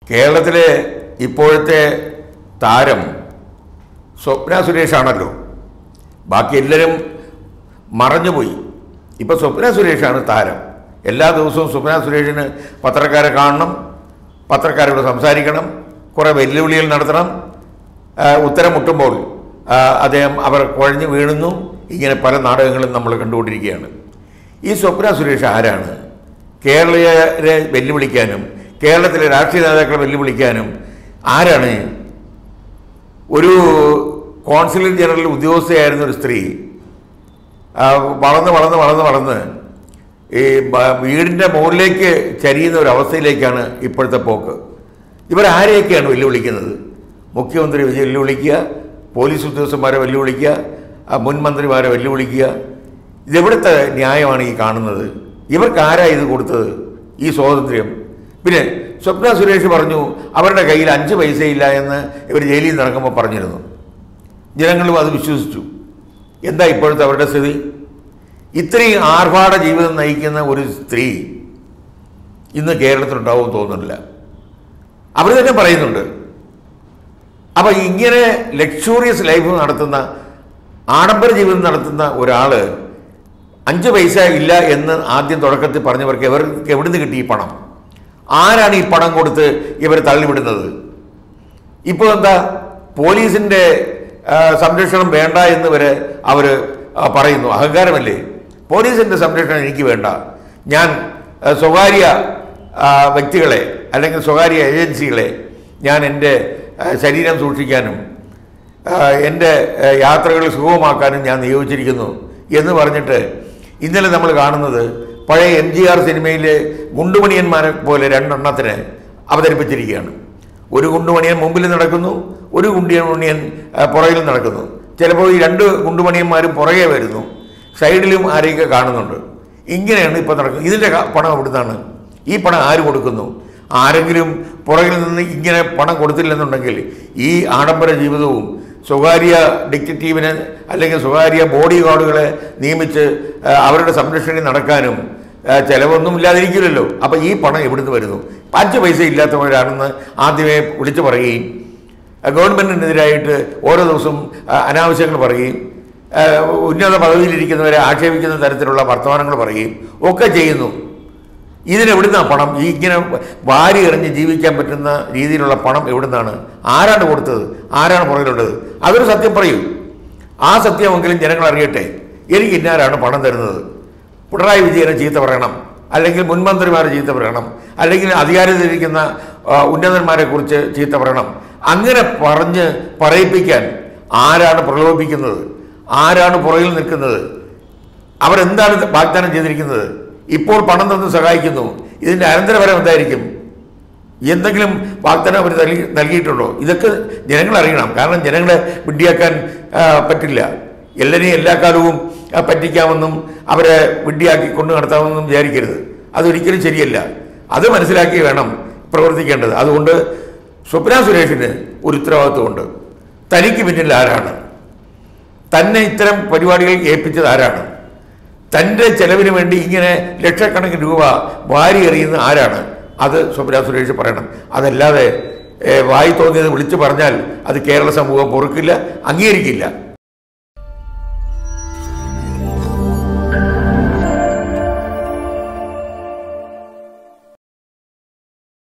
കേരളത്തിലെ ഇപ്പോഴത്തെ താരം സ്വപ്ന സുരേഷാണല്ലോ ബാക്കി എല്ലാവരും മറഞ്ഞുപോയി ഇപ്പോൾ സ്വപ്ന സുരേഷാണ് താരം എല്ലാ ദിവസവും സ്വപ്ന സുരേഷിന് പത്രക്കാരെ കാണണം പത്രക്കാരോട് സംസാരിക്കണം കുറേ വെല്ലുവിളികൾ നടത്തണം ആ, ഉത്തരം മുട്ടുമ്പോൾ ആ, അദ്ദേഹം അവർ കുഴഞ്ഞു വീഴുന്നു ഇങ്ങനെ പല നാടകങ്ങളും നമ്മൾ കണ്ടുകൊണ്ടിരിക്കുകയാണ് ഈ സ്വപ്ന സുരേഷ് ആരാണ് കേരളീയരെ വെല്ലുവിളിക്കാനും കേരളത്തിലെ രാഷ്ട്രീയ നേതാക്കളെ വെല്ലുവിളിക്കാനും ആരാണ് ഒരു കോൺസുലേറ്റ് ജനറൽ ഉദ്യോഗസ്ഥയായിരുന്ന ഒരു സ്ത്രീ ആ, വളർന്ന് വളർന്ന് വളർന്ന് വളർന്ന് ഈ ബ- വീടിൻ്റെ മുകളിലേക്ക് ചരിയുന്ന ഒരു അവസ്ഥയിലേക്കാണ് ഇപ്പോഴത്തെ പോക്ക് ഇവരാരെയൊക്കെയാണ് വെല്ലുവിളിക്കുന്നത് മുഖ്യമന്ത്രി വിജയ് വെല്ലുവിളിക്കുക പോലീസ് ഉദ്യോഗസ്ഥന്മാരെ വെല്ലുവിളിക്കുക ആ, മുൻ മന്ത്രിമാരെ വെല്ലുവിളിക്കുക ഇതെവിടുത്തെ ന്യായമാണ് ഈ കാണുന്നത് ഇവർക്ക് ആരാ ഇത് കൊടുത്തത് ഈ സ്വാതന്ത്ര്യം പിന്നെ സ്വപ്ന സുരേഷ് പറഞ്ഞു അവരുടെ കയ്യിൽ അഞ്ച് പൈസയില്ല എന്ന് ഇവർ ജയിലിൽ നിന്ന് നടക്കുമ്പോൾ പറഞ്ഞിരുന്നു ജനങ്ങളും അത് വിശ്വസിച്ചു എന്താ ഇപ്പോഴത്തെ അവരുടെ സ്ഥിതി ഇത്രയും ആർഭാട ജീവിതം നയിക്കുന്ന ഒരു സ്ത്രീ ഇന്ന് കേരളത്തിലുണ്ടാവും തോന്നുന്നില്ല അവർ തന്നെ പറയുന്നുണ്ട് അപ്പം ഇങ്ങനെ ലക്ഷൂറിയസ് ലൈഫ് നടത്തുന്ന ആഡംബര ജീവിതം നടത്തുന്ന ഒരാൾ അഞ്ച് പൈസ ഇല്ല എന്ന് ആദ്യം തുടക്കത്തിൽ പറഞ്ഞവർക്ക് ഇവർക്ക് എവിടുന്ന് കിട്ടി ഈ പണം ആരാണ് ഈ പണം കൊടുത്ത് ഇവർ തള്ളിവിടുന്നത് ഇപ്പോൾ എന്താ പോലീസിൻ്റെ ആ, സംരക്ഷണം വേണ്ട എന്ന് വരെ അവർ പറയുന്നു അഹങ്കാരമല്ലേ പോലീസിൻ്റെ സംരക്ഷണം എനിക്ക് വേണ്ട ഞാൻ ആ, സ്വകാര്യ ആ, വ്യക്തികളെ അല്ലെങ്കിൽ സ്വകാര്യ ഏജൻസികളെ ഞാൻ എൻ്റെ ആ, ശരീരം സൂക്ഷിക്കാനും ആ, എൻ്റെ ആ, യാത്രകൾ സുഗമമാക്കാനും ഞാൻ നിയോഗിച്ചിരിക്കുന്നു എന്ന് പറഞ്ഞിട്ട് ഇന്നലെ നമ്മൾ കാണുന്നത് പഴയ എം ജി ആർ സിനിമയിലെ ഗുണ്ടുമണിയന്മാരെ പോലെ രണ്ടെണ്ണത്തിനെ അവതരിപ്പിച്ചിരിക്കുകയാണ് ഒരു ഗുണ്ടുമണിയൻ മുമ്പിൽ നടക്കുന്നു ഒരു ഗുണ്ടിയമണിയൻ ആ, പുറകിൽ നടക്കുന്നു ചിലപ്പോൾ ഈ രണ്ട് ഗുണ്ടുമണിയന്മാരും പുറകെ വരുന്നു സൈഡിലും ആരെയൊക്കെ കാണുന്നുണ്ട് ഇങ്ങനെയാണ് ഇപ്പോൾ നടക്കുന്നത് ഇതിൻ്റെ ക- പണം എവിടുന്നാണ് ഈ പണം ആര് കൊടുക്കുന്നു ആരെങ്കിലും പുറകിൽ നിന്ന് ഇങ്ങനെ പണം കൊടുത്തില്ലെന്നുണ്ടെങ്കിൽ ഈ ആഡംബര ജീവിതവും സ്വകാര്യ ഡിക്റ്റേറ്റീവിനെ അല്ലെങ്കിൽ സ്വകാര്യ ബോഡി ഗാർഡുകളെ നിയമിച്ച് ആ, അവരുടെ സംരക്ഷണയിൽ നടക്കാനും ആ, ചിലവൊന്നും ഇല്ലാതിരിക്കില്ലല്ലോ അപ്പം ഈ പണം എവിടുന്ന് വരുന്നു അഞ്ച് പൈസ ഇല്ലാത്തവരാണെന്ന് ആദ്യമേ വിളിച്ചു പറയുകയും ആ, ഗവൺമെൻറ്റിനെതിരായിട്ട് ഓരോ ദിവസവും ആ, അനാവശ്യങ്ങൾ പറയുകയും ആ, ഉന്നത പദവിയിലിരിക്കുന്നവരെ ആക്ഷേപിക്കുന്ന തരത്തിലുള്ള വർത്തമാനങ്ങൾ പറയുകയും ഒക്കെ ചെയ്യുന്നു ഇതിനെവിടുന്നാ പണം ഈ ഇങ്ങനെ വാരി എറിഞ്ഞ് ജീവിക്കാൻ പറ്റുന്ന രീതിയിലുള്ള പണം എവിടുന്നാണ് ആരാണ് കൊടുത്തത് ആരാണ് പുറകിലുള്ളത് അതൊരു സത്യം പറയൂ ആ സത്യമെങ്കിലും ജനങ്ങൾ അറിയട്ടെ എനിക്ക് ഇന്നാരാണ് പണം തരുന്നത് പിണറായി വിജയനെ ചീത്ത പറയണം അല്ലെങ്കിൽ മുൻമന്ത്രിമാരെ ചീത്ത പറയണം അല്ലെങ്കിൽ അധികാരത്തിലിരിക്കുന്ന ആ, ഉന്നതന്മാരെ കുറിച്ച് ചീത്ത പറയണം അങ്ങനെ പറഞ്ഞ് പറയിപ്പിക്കാൻ ആരാണ് പ്രലോഭിപ്പിക്കുന്നത് ആരാണ് പുറകിൽ നിൽക്കുന്നത് അവരെന്താണ് വാഗ്ദാനം ചെയ്തിരിക്കുന്നത് ഇപ്പോൾ പണം തന്ന് സഹായിക്കുന്നു ഇതിൻ്റെ അനന്തരഫലം എന്തായിരിക്കും എന്തെങ്കിലും വാഗ്ദാനം അവർ നൽകി നൽകിയിട്ടുണ്ടോ ഇതൊക്കെ ജനങ്ങൾ അറിയണം കാരണം ജനങ്ങളെ വിഡ്ഢിയാക്കാൻ ആ, പറ്റില്ല എല്ലാവരെയും എല്ലാ കാലവും ആ, പറ്റിക്കാമെന്നും അവരെ വിഡ്ഢിയാക്കി കൊണ്ടു നടത്താമെന്നും വിചാരിക്കരുത് അതൊരിക്കലും ശരിയല്ല അത് മനസ്സിലാക്കി വേണം പ്രവർത്തിക്കേണ്ടത് അതുകൊണ്ട് സ്വപ്ന സുരേഷിന് ഒരു ഉത്തരവാദിത്വമുണ്ട് തനിക്ക് പിന്നിൽ ആരാണ് തന്നെ ഇത്തരം പരിപാടികൾ ഏൽപ്പിച്ചത് ആരാണ് തൻ്റെ ചെലവിന് വേണ്ടി ഇങ്ങനെ ലക്ഷക്കണക്കിന് രൂപ വാരി എറിയുന്ന ആരാണ് അത് സ്വപ്ന സുരേഷ് പറയണം അതല്ലാതെ ഏ, വായി തോന്നിയത് വിളിച്ചു പറഞ്ഞാൽ അത് കേരള സമൂഹം പൊറുക്കില്ല അംഗീകരിക്കില്ല